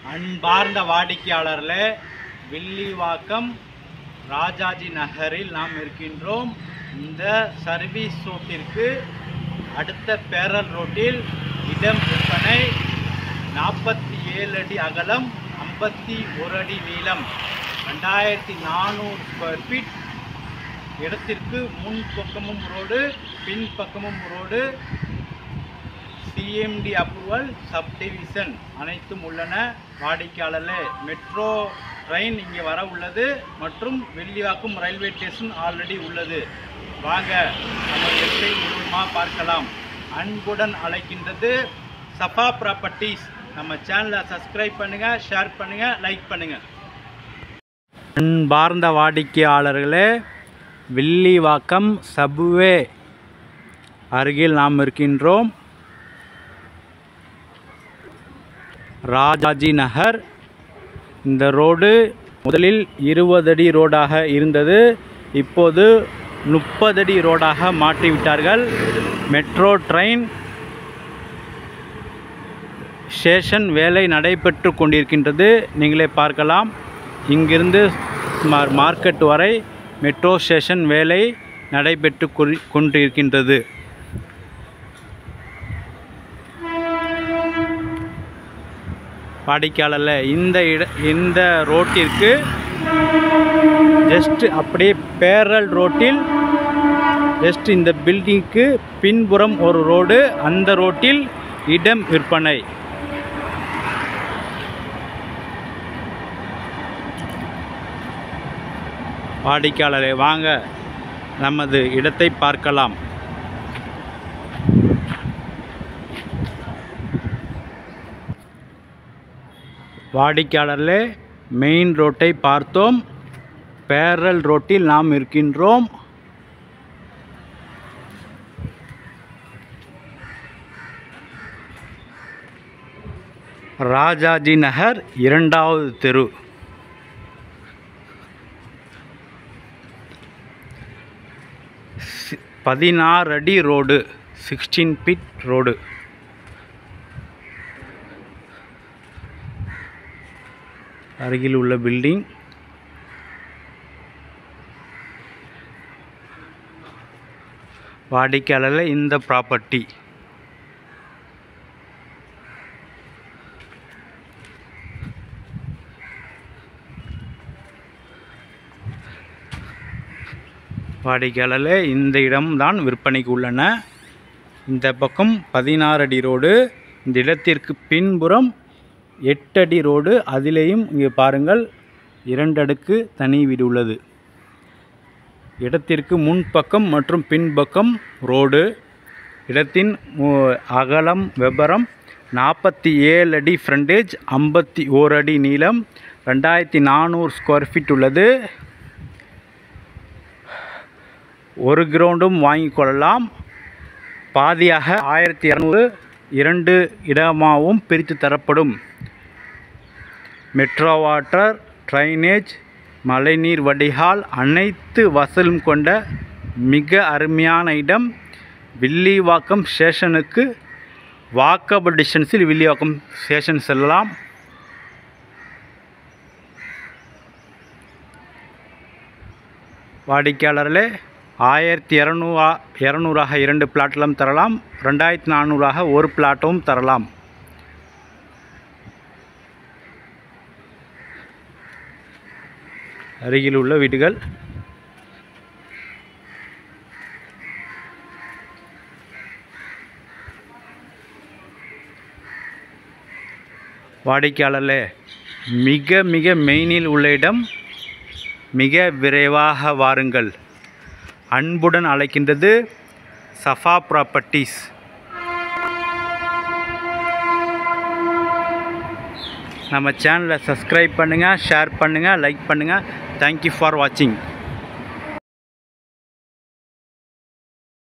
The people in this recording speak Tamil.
அன்பார்ந்த வாடிக்கையாளர்களே வில்லிவாக்கம் ராஜாஜி நகரில் நாம் இருக்கின்றோம் இந்த சர்வீஸ் ரோட்டிற்கு அடுத்த பேரல் ரோட்டில் இடம் விற்பனை நாற்பத்தி ஏழு அடி அகலம் ஐம்பத்தி ஒரு அடி நீளம் ரெண்டாயிரத்தி நானூறு ஸ்கொயர் ஃபீட் இடத்திற்கு முன் பக்கமும் ரோடு பின் பக்கமும் ரோடு சிஎம்டி அப்ரூவல் சப்டிவிஷன் அனைத்தும் உள்ளன வாடிக்கையாளர்களே மெட்ரோ ட்ரெயின் இங்கே வர உள்ளது மற்றும் வெள்ளிவாக்கம் ரயில்வே ஸ்டேஷன் ஆல்ரெடி உள்ளது வாங்க நம்ம இடத்தை முழுவதுமாக பார்க்கலாம் அன்புடன் அழைக்கின்றது சஃபா ப்ராப்பர்ட்டிஸ் நம்ம சேனலை சப்ஸ்கிரைப் பண்ணுங்கள் ஷேர் பண்ணுங்கள் லைக் பண்ணுங்கள் அன்பார்ந்த வாடிக்கையாளர்களே வில்லிவாக்கம் சப்வே அருகில் நாம் இருக்கின்றோம் ராஜாஜி நகர் இந்த ரோடு முதலில் இருபது அடி ரோடாக இருந்தது இப்போது முப்பது அடி ரோடாக மாற்றிவிட்டார்கள் மெட்ரோ ட்ரெயின் ஸ்டேஷன் வேலை நடைபெற்று கொண்டிருக்கின்றது நீங்களே பார்க்கலாம் இங்கிருந்து மார்- மார்க்கெட் வரை மெட்ரோ ஸ்டேஷன் வேலை நடைபெற்று கொரி- கொண்டிருக்கின்றது வாடிக்கையாளர்ல இந்த இட இந்த ரோட்டிற்கு ஜஸ்ட் அப்படியே பேரல் ரோட்டில் ஜஸ்ட் இந்த பில்டிங்க்கு பின்புறம் ஒரு ரோடு அந்த ரோட்டில் இடம் விற்பனை வாடிக்கையாளரை வாங்க நமது இடத்தை பார்க்கலாம் வாடிக்கையாளர்களே மெயின் ரோட்டை பார்த்தோம் பேரல் ரோட்டில் நாம் இருக்கின்றோம் ராஜாஜி நகர் இரண்டாவது தெரு சி- பதினாறு அடி ரோடு சிக்ஸ்டீன் ஃபீட் ரோடு அருகில் உள்ள பில்டிங் வாடிக்கையாளர் இந்த ப்ராப்பர்ட்டி வாடிக்கையாளர் இந்த இடம்தான் விற்பனைக்கு உள்ளன இந்த பக்கம் பதினாறு அடி ரோடு இந்த இடத்திற்கு பின்புறம் எட்டு அடி ரோடு அதிலேயும் இங்கே பாருங்கள் இரண்டு அடுக்கு தனி வீடு உள்ளது இடத்திற்கு முன்பக்கம் மற்றும் பின்பக்கம் ரோடு இடத்தின் மு- அகலம் விபரம் நாற்பத்தி ஏழு அடி ஃப்ரண்டேஜ் ஐம்பத்தி ஓர் அடி நீளம் ரெண்டாயிரத்தி நானூறு ஸ்கொயர் ஃபீட் உள்ளது ஒரு கிரவுண்டும் வாங்கிக் கொள்ளலாம் பாதியாக ஆயிரத்தி இரநூறு இரண்டு இடமாகவும் பிரித்து தரப்படும் மெட்ரோ வாட்டர் ட்ரைனேஜ் மழைநீர் வடிகால் அனைத்து வசலும் கொண்ட மிக அருமையான இடம் வில்லிவாக்கம் ஸ்டேஷனுக்கு வாக்கபிள் டிஸ்டன்ஸில் வில்லிவாக்கம் ஸ்டேஷன் செல்லலாம் வாடிக்கையாளர்களே ஆயிரத்தி இரநூறா இரநூறாக இரண்டு பிளாட்லாம் தரலாம் ரெண்டாயிரத்தி நானூறாக ஒரு பிளாட்டும் தரலாம் அருகில் உள்ள வீடுகள் வாடிக்கையாளர்களே மிக மிக மெயினில் உள்ள இடம் மிக விரைவாக வாருங்கள் அன்புடன் அழைக்கின்றது சஃபா ப்ராப்பர்ட்டிஸ் நம்ம சேனலை சப்ஸ்கிரைப் பண்ணுங்கள் ஷேர் பண்ணுங்கள் லைக் பண்ணுங்கள் தேங்க்யூ ஃபார் வாட்சிங்